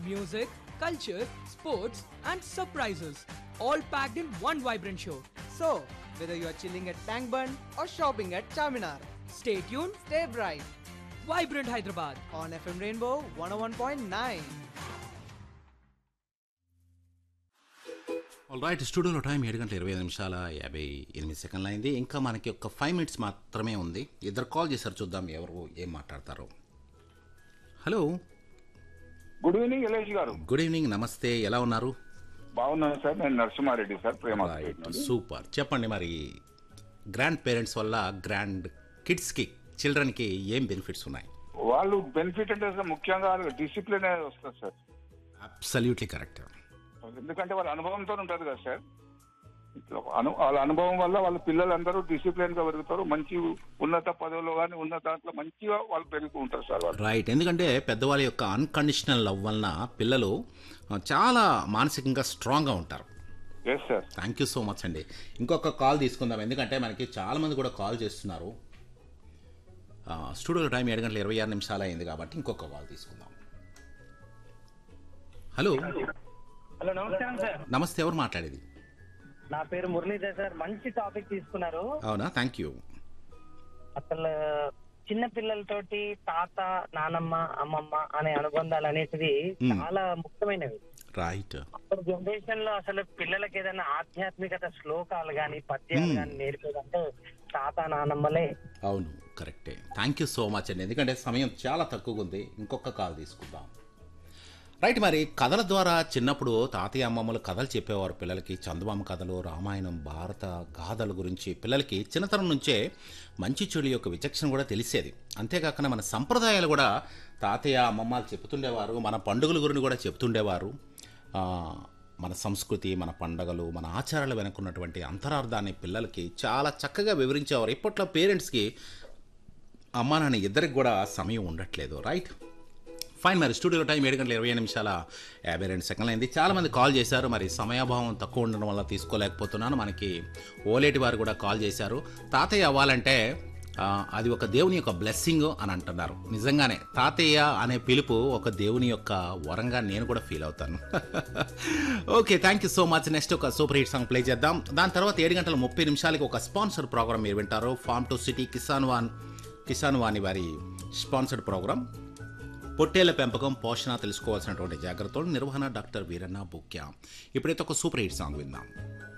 music, culture, sports, and surprises, all packed in one vibrant show. So, whether you are chilling at Tank Bund or shopping at Charminar, Stay tuned, stay bright Vibrant Hyderabad. on FM Rainbow 101.9. All right స్టూడియోలో time ఏడు గంటల ఇరవై ఐదు నిమిషాల యాభై ఎనిమిది సెకండ్లు అయింది ఇంకా మనకి ఒక ఫైవ్ మినిట్స్ మాత్రమే ఉంది ఇద్దరు కాల్ చేశారు చూద్దాం ఎవరు ఏం మాట్లాడతారో హలో గుడ్ ఈవినింగ్ ఎలేష్ గారు గుడ్ ఈవినింగ్ నమస్తే ఎలా ఉన్నారు బాగున్నాను సార్ నేను నరసింహారెడ్డి సార్ ప్రేమ రైట్ సూపర్ చెప్పండి మరి గ్రాండ్ పేరెంట్స్ వల్ల గ్రాండ్ కిడ్స్కి చిల్డ్రన్కి ఏం బెనిఫిట్స్ ఉన్నాయి వాళ్ళు బెనిఫిట్ అంటే సార్ ముఖ్యంగా డిసిప్లిన్ అనేది వస్తుంది సార్ అబ్సల్యూట్లీ కరెక్ట్ ఎందుకంటే వాళ్ళ అనుభవంతో ఉంటుంది కదా సార్ ఇట్లా అను వాళ్ళ అనుభవం వల్ల వాళ్ళ పిల్లలందరూ డిసిప్లిన్ గా పెరుగుతారు మంచి ఉన్నత పదవిలో కానీ ఉన్నత దాంట్లో మంచిగా వాళ్ళు పెరుగుతూ ఉంటారు సార్ వాళ్ళు రైట్ ఎందుకంటే పెద్దవాళ్ళ యొక్క అన్కండిషనల్ లవ్ వలన పిల్లలు ఆ, చాలా మానసికంగా స్ట్రాంగ్గా ఉంటారు yes sir thank you so much అండి ఇంకొక కాల్ తీసుకుందాం ఎందుకంటే మనకి చాలా మంది కూడా కాల్ చేస్తున్నారు ఆ, స్టూడియోలో టైం ఏడు గంటల ఇరవై ఆరు నిమిషాలు అయింది కాబట్టి ఇంకొక కాల్ తీసుకుందాం హలో హలో నమస్కారం సార్ నమస్తే ఎవరు మాట్లాడేది నా పేరు మురళీధర్ సార్ మంచి టాపిక్ తీసుకున్నారు అవునా థ్యాంక్ యూ అసలు చిన్న పిల్లలతోటి తాత నానమ్మ అమ్మమ్మ అనే అనుబంధాలు అనేటివి Hmm. చాలా ముఖ్యమైనవి రైట్ అప్పుడు జనరేషన్ లో అసలు పిల్లలకి ఏదైనా ఆధ్యాత్మికత శ్లోకాలు గాని పద్యాలు Hmm. గాని నేర్పేదంటే తాత నానమ్మలే అవును కరెక్టే థ్యాంక్ యూ సో మచ్ అండి ఎందుకంటే సమయం చాలా తక్కువగా ఉంది ఇంకొక కాల్ తీసుకుందాం రైట్ మరి కథల ద్వారా చిన్నప్పుడు తాతయ్య అమ్మమ్మలు కథలు చెప్పేవారు పిల్లలకి చందమామ కథలు రామాయణం భారత గాథల గురించి పిల్లలకి చిన్నతనం నుంచే మంచి చెడు యొక్క విచక్షణ కూడా తెలిసేది అంతేకాకుండా మన సంప్రదాయాలు కూడా తాతయ్య అమ్మమ్మలు చెప్తుండేవారు మన పండుగల గురించి కూడా చెప్తుండేవారు ఆ, మన సంస్కృతి మన పండగలు మన ఆచారాలు వెనుకున్నటువంటి అంతరార్థాన్ని పిల్లలకి చాలా చక్కగా వివరించేవారు ఇప్పట్లో పేరెంట్స్కి అమ్మా నాన్న ఇద్దరికి కూడా సమయం ఉండట్లేదు రైట్ ఫైన్ మరి స్టూడియో టైం ఏడు గంటల ఇరవై నిమిషాల యాభై రెండు సెకండ్లు అయింది చాలామంది కాల్ చేశారు మరి సమయాభావం తక్కువ ఉండడం వల్ల తీసుకోలేకపోతున్నాను మనకి ఓలేటి వారు కూడా కాల్ చేశారు తాతయ్య అవ్వాలంటే ఆ, అది ఒక దేవుని యొక్క బ్లెస్సింగ్ అని అంటున్నారు నిజంగానే తాతయ్య అనే పిలుపు ఒక దేవుని యొక్క వరంగా నేను కూడా ఫీల్ అవుతాను okay thank you so much next ఒక సూపర్ హిట్ సాంగ్ ప్లే చేద్దాం దాని తర్వాత ఏడు గంటల ముప్పై నిమిషాలకి ఒక స్పాన్సర్ ప్రోగ్రామ్ మీరు వింటారు ఫార్మ్ టు సిటీ కిసాన్ వాన్ కిసాన్ వాణి వారి స్పాన్సర్డ్ ప్రోగ్రామ్ పొట్టేళ్ల పెంపకం పోషణ తెలుసుకోవాల్సినటువంటి జాగ్రత్తలు నిర్వహణ డాక్టర్ వీరన్న బుక్యా ఇప్పుడైతే ఒక సూపర్ హిట్ సాంగ్ విందాం